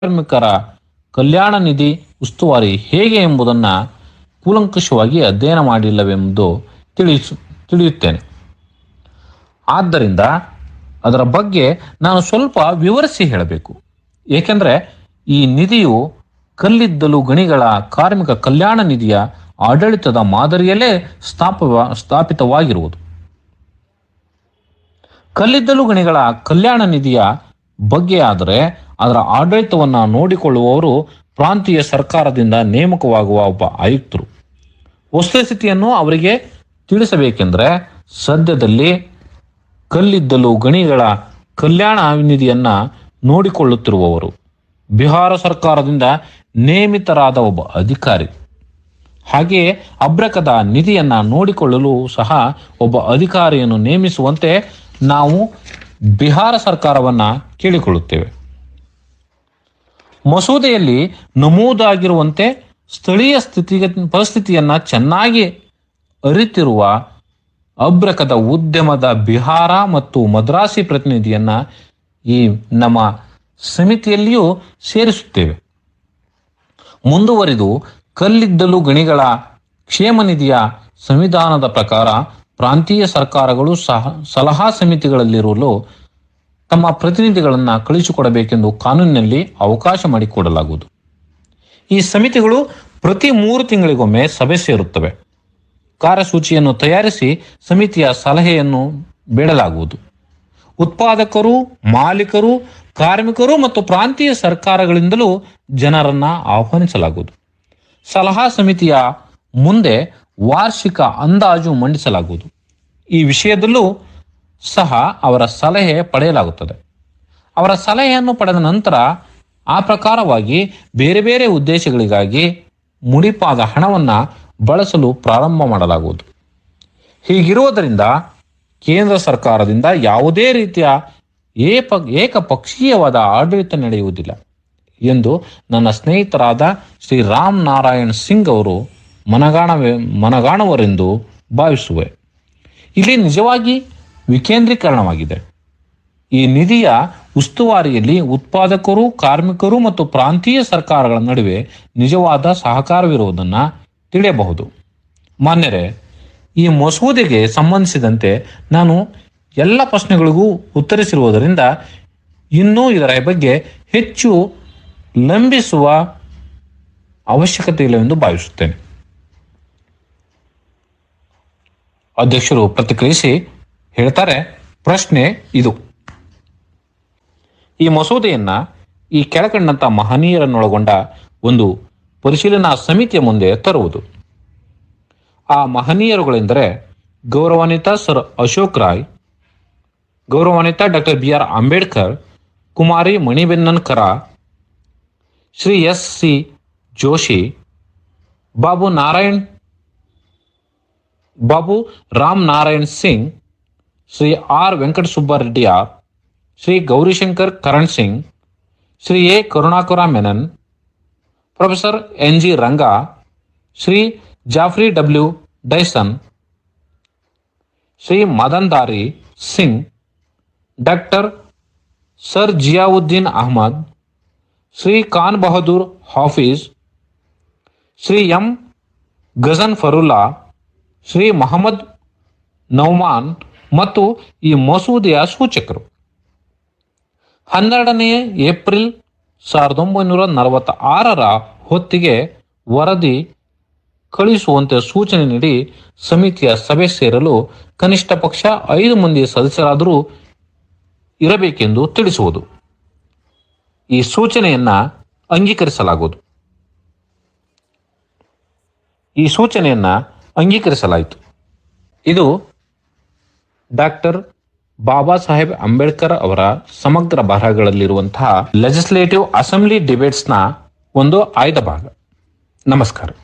ಕಾರ್ಮಿಕರ ಕಲ್ಯಾಣ ನಿಧಿ ಉಸ್ತುವಾರಿ ಹೇಗೆ ಎಂಬುದನ್ನು ಕೂಲಂಕಷವಾಗಿ ಅಧ್ಯಯನ ಮಾಡಿಲ್ಲವೆಂಬುದು ತಿಳಿಸು ತಿಳಿಯುತ್ತೇನೆ ಆದ್ದರಿಂದ ಅದರ ಬಗ್ಗೆ ನಾನು ಸ್ವಲ್ಪ ವಿವರಿಸಿ ಹೇಳಬೇಕು ಏಕೆಂದರೆ ಈ ನಿಧಿಯು ಕಲ್ಲಿದ್ದಲು ಗಣಿಗಳ ಕಾರ್ಮಿಕ ಕಲ್ಯಾಣ ನಿಧಿಯ ಆಡಳಿತದ ಮಾದರಿಯಲ್ಲೇ ಸ್ಥಾಪವ ಸ್ಥಾಪಿತವಾಗಿರುವುದು ಕಲ್ಲಿದ್ದಲು ಗಣಿಗಳ ಕಲ್ಯಾಣ ನಿಧಿಯ ಬಗ್ಗೆ ಆದರೆ ಅದರ ಆಡಳಿತವನ್ನು ನೋಡಿಕೊಳ್ಳುವವರು ಪ್ರಾಂತೀಯ ಸರ್ಕಾರದಿಂದ ನೇಮಕವಾಗುವ ಒಬ್ಬ ಆಯುಕ್ತರು ವಸ್ತುಸ್ಥಿತಿಯನ್ನು ಅವರಿಗೆ ತಿಳಿಸಬೇಕೆಂದರೆ ಸದ್ಯದಲ್ಲಿ ಕಲ್ಲಿದ್ದಲು ಗಣಿಗಳ ಕಲ್ಯಾಣ ನಿಧಿಯನ್ನ ನೋಡಿಕೊಳ್ಳುತ್ತಿರುವವರು ಬಿಹಾರ ಸರ್ಕಾರದಿಂದ ನೇಮಿತರಾದ ಒಬ್ಬ ಅಧಿಕಾರಿ ಹಾಗೆಯೇ ಅಬ್ರಕದ ನಿಧಿಯನ್ನ ನೋಡಿಕೊಳ್ಳಲು ಸಹ ಒಬ್ಬ ಅಧಿಕಾರಿಯನ್ನು ನೇಮಿಸುವಂತೆ ನಾವು ಬಿಹಾರ ಸರ್ಕಾರವನ್ನ ಕೇಳಿಕೊಳ್ಳುತ್ತೇವೆ ಮಸೂದೆಯಲ್ಲಿ ನಮೂದಾಗಿರುವಂತೆ ಸ್ಥಳೀಯ ಸ್ಥಿತಿ ಪರಿಸ್ಥಿತಿಯನ್ನ ಚೆನ್ನಾಗಿ ಅರಿತಿರುವ ಅಬ್ರಕದ ಉದ್ಯಮದ ಬಿಹಾರ ಮತ್ತು ಮದ್ರಾಸಿ ಪ್ರತಿನಿಧಿಯನ್ನ ಈ ನಮ್ಮ ಸಮಿತಿಯಲ್ಲಿಯೂ ಸೇರಿಸುತ್ತೇವೆ ಮುಂದುವರಿದು ಕಲ್ಲಿದ್ದಲು ಗಣಿಗಳ ಕ್ಷೇಮ ನಿಧಿಯ ಸಂವಿಧಾನದ ಪ್ರಕಾರ ಪ್ರಾಂತೀಯ ಸರ್ಕಾರಗಳು ಸಹ ಸಲಹಾ ಸಮಿತಿಗಳಲ್ಲಿರಲು ತಮ್ಮ ಪ್ರತಿನಿಧಿಗಳನ್ನು ಕಳಿಸಿಕೊಡಬೇಕೆಂದು ಕಾನೂನಿನಲ್ಲಿ ಅವಕಾಶ ಮಾಡಿಕೊಡಲಾಗುವುದು ಈ ಸಮಿತಿಗಳು ಪ್ರತಿ ಮೂರು ತಿಂಗಳಿಗೊಮ್ಮೆ ಸಭೆ ಸೇರುತ್ತವೆ ಕಾರ್ಯಸೂಚಿಯನ್ನು ತಯಾರಿಸಿ ಸಮಿತಿಯ ಸಲಹೆಯನ್ನು ಬೇಡಲಾಗುವುದು ಉತ್ಪಾದಕರು ಮಾಲೀಕರು ಕಾರ್ಮಿಕರು ಮತ್ತು ಪ್ರಾಂತೀಯ ಸರ್ಕಾರಗಳಿಂದಲೂ ಜನರನ್ನ ಆಹ್ವಾನಿಸಲಾಗುವುದು ಸಲಹಾ ಸಮಿತಿಯ ಮುಂದೆ ವಾರ್ಷಿಕ ಅಂದಾಜು ಮಂಡಿಸಲಾಗುವುದು ಈ ವಿಷಯದಲ್ಲೂ ಸಹ ಅವರ ಸಲಹೆ ಪಡೆಯಲಾಗುತ್ತದೆ ಅವರ ಸಲಹೆಯನ್ನು ಪಡೆದ ನಂತರ ಆ ಪ್ರಕಾರವಾಗಿ ಬೇರೆ ಬೇರೆ ಉದ್ದೇಶಗಳಿಗಾಗಿ ಮುಡಿಪಾದ ಹಣವನ್ನು ಬಳಸಲು ಪ್ರಾರಂಭ ಮಾಡಲಾಗುವುದು ಹೀಗಿರುವುದರಿಂದ ಕೇಂದ್ರ ಸರ್ಕಾರದಿಂದ ಯಾವುದೇ ರೀತಿಯ ಏಪ ಏಕಪಕ್ಷೀಯವಾದ ಆಡಳಿತ ನಡೆಯುವುದಿಲ್ಲ ಎಂದು ನನ್ನ ಸ್ನೇಹಿತರಾದ ಶ್ರೀ ರಾಮ್ ನಾರಾಯಣ್ ಸಿಂಗ್ ಅವರು ಮನಗಾಣವೆ ಮನಗಾಣುವರೆಂದು ಭಾವಿಸುವೆ ಇಲ್ಲಿ ನಿಜವಾಗಿ ವಿಕೇಂದ್ರೀಕರಣವಾಗಿದೆ ಈ ನಿಧಿಯ ಉಸ್ತುವಾರಿಯಲ್ಲಿ ಉತ್ಪಾದಕರು ಕಾರ್ಮಿಕರು ಮತ್ತು ಪ್ರಾಂತೀಯ ಸರ್ಕಾರಗಳ ನಡುವೆ ನಿಜವಾದ ಸಹಕಾರವಿರುವುದನ್ನು ತಿಳಿಯಬಹುದು ಮಾನ್ಯರೇ ಈ ಮಸೂದೆಗೆ ಸಂಬಂಧಿಸಿದಂತೆ ನಾನು ಎಲ್ಲ ಪ್ರಶ್ನೆಗಳಿಗೂ ಉತ್ತರಿಸಿರುವುದರಿಂದ ಇನ್ನೂ ಇದರ ಬಗ್ಗೆ ಹೆಚ್ಚು ಲಂಬಿಸುವ ಅವಶ್ಯಕತೆ ಇಲ್ಲವೆಂದು ಭಾವಿಸುತ್ತೇನೆ ಅಧ್ಯಕ್ಷರು ಪ್ರತಿಕ್ರಿಯಿಸಿ ಹೇಳ್ತಾರೆ ಪ್ರಶ್ನೆ ಇದು ಈ ಮಸೂದೆಯನ್ನ ಈ ಕೆಳಕಂಡಂತ ಮಹನೀಯರನ್ನೊಳಗೊಂಡ ಒಂದು ಪರಿಶೀಲನಾ ಸಮಿತಿಯ ಮುಂದೆ ತರುವುದು ಆ ಮಹನೀಯರುಗಳೆಂದರೆ ಗೌರವಾನ್ವಿತ ಸರ್ ಅಶೋಕ್ ರಾಯ್ ಗೌರವಾನ್ವಿತ ಡಾಕ್ಟರ್ ಬಿ ಆರ್ ಅಂಬೇಡ್ಕರ್ ಕುಮಾರಿ Maniben Kara Shri S C Joshi Babu Narayan Babu Ram Narayan Singh Shri R Venkata Subbareddiyar Shri Gaurishankar Karan Singh Shri A Karunakara Menon professor N G Ranga Shri Jeffrey W Dyson Shri Madandari Singh doctor sir Ziauddin Ahmad Shri Khan Bahadur Hafeez Shri M Ghazanfarullah Shri Mohammad Nauman ಮತ್ತು ಈ ಮಸೂದೆಯ ಸೂಚಕರು ಹನ್ನೆರಡನೇ ಏಪ್ರಿಲ್ ಸಾವಿರದ ಒಂಬೈನೂರ ನಲವತ್ತ ಆರರ ಹೊತ್ತಿಗೆ ವರದಿ ಕಳಿಸುವಂತೆ ಸೂಚನೆ ನೀಡಿ ಸಮಿತಿಯ ಸಭೆ ಸೇರಲು ಕನಿಷ್ಠ ಪಕ್ಷ ಐದು ಮಂದಿ ಸದಸ್ಯರಾದರೂ ಇರಬೇಕೆಂದು ತಿಳಿಸುವುದು ಈ ಸೂಚನೆಯನ್ನ ಅಂಗೀಕರಿಸಲಾಗುವುದು ಈ ಸೂಚನೆಯನ್ನ ಅಂಗೀಕರಿಸಲಾಯಿತು ಇದು ಡಾಕ್ಟರ್ ಬಾಬಾ ಸಾಹೇಬ್ ಅಂಬೇಡ್ಕರ್ ಅವರ ಸಮಗ್ರ ಬರಹಗಳಲ್ಲಿರುವಂತಹ ಲೆಜಿಸ್ಲೇಟಿವ್ ಅಸೆಂಬ್ಲಿ ಡಿಬೇಟ್ಸ್ನ ಒಂದು ಆಯ್ದ ಭಾಗ ನಮಸ್ಕಾರ